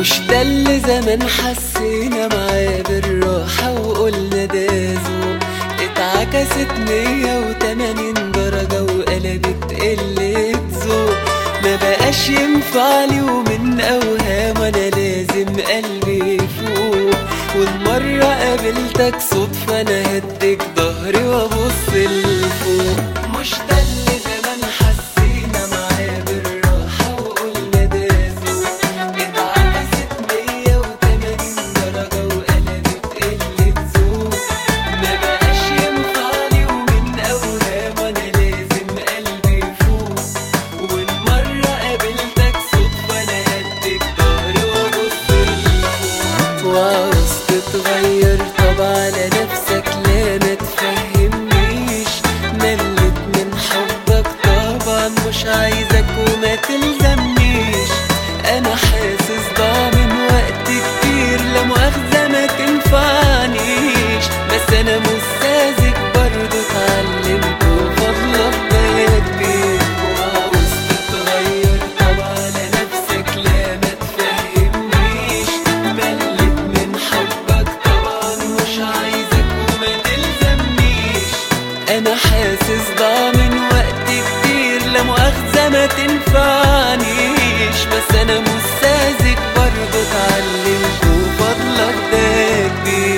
مش ده اللي زمان حسينا معاه بالراحة وقلنا ده ذوق اتعكست مية وتمانين درجة وقلبت قلة ذوق ما بقاش ينفعلي ومن أوهام أنا لازم قلبي يفوق والمرة قابلتك صدفة أنا هديك ظهري وأبص لفوق مش ده اللي زمان حسينا معاه بالراحة وقلنا ده ذوق اتعكست مية وتمانين درجة وقلبت قلة ذوق ما بقاش ينفعلي ومن أوهام أنا لازم قلبي يفوق والمرة قابلتك صدفة أنا هديك ظهري وأبص لفوق وعاوز تتغير طب على نفسك لا ما تفهمنيش ملت من حبك طبعا مش عايزك وما تلزمنيش انا حاسس ضاع من وقت كتير لا مؤاخذة ما تنفعنيش بس انا مستاذك برضه اتعلمت وفضلك بقى كبير وعاوز تتغير طب على نفسك لا ما تفهمنيش ملت من حبك طبعا مش عايزك وما تلزمنيش انا حاسس ضاع من وقت كتير لا مؤاخذة ما تنفعنيش بس انا مستاذك برضه اتعلمت وفضلك ده كبير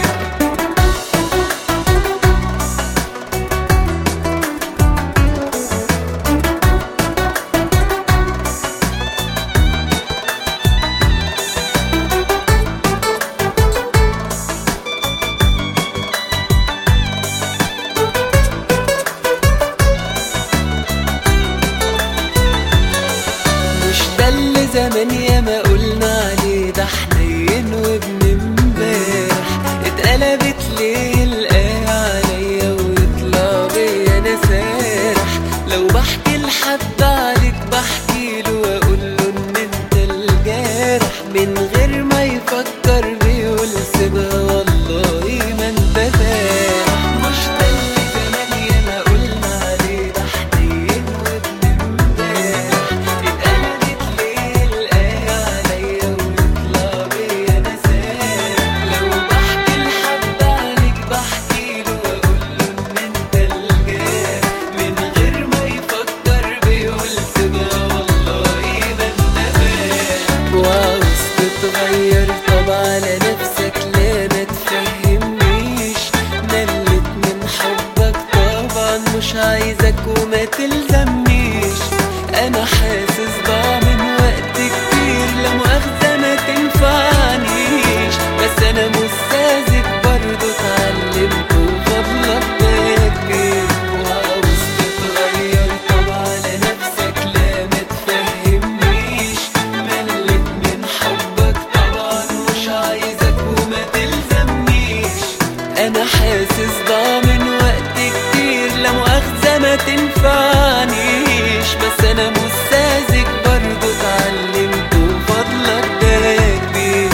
مش ده اللي زمان ياما قلنا عليه ده حنين وابن امبارح اتقلبت ليه الآية عليا ويطلع بيا انا سارح لو بحكي لحد عليك بحكي له واقول له ان انت الجارح من غير ما يفكر بيقول سيبها والله ما انت فارح مش ده اللي زمان ياما قلنا عليه ده حنين وابن امبارح اتقلبت ليه الآية عليا ويطلع بيا انا سارح لو بحكي لحد عليك بحكي له واقول له ان انت الجارح من غير ما يفكر بيقول سيبها والله ما انت فارح وعاوز تتغير طب على نفسك لا ما تفهمنيش ملت من حبك طبعا مش عايزك وما تلزمنيش انا حاسس ضاع من وقت كتير لا مؤاخذة ما تنفعنيش بس انا مستاذك برضه اتعلمت وفضلك ده كبير وعاوز تتغير طب على نفسك لا ما تفهمنيش ملت من حبك طبعا مش عايزك وما تلزمنيش انا حاسس ضاع من وقت كتير لا مؤاخذة ما تنفعنيش بس انا مستاذك برضه اتعلمت وفضلك ده كبير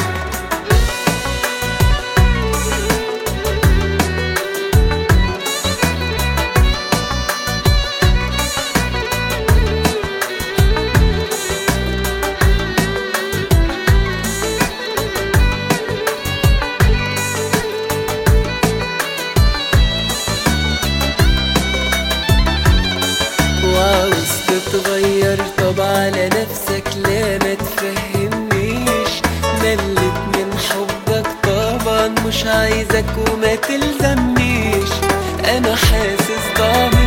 وعاوز تتغير طب على نفسك لا ما تفهمنيش ملت من حبك طبعا مش عايزك وما تلزمنيش انا حاسس ضاع من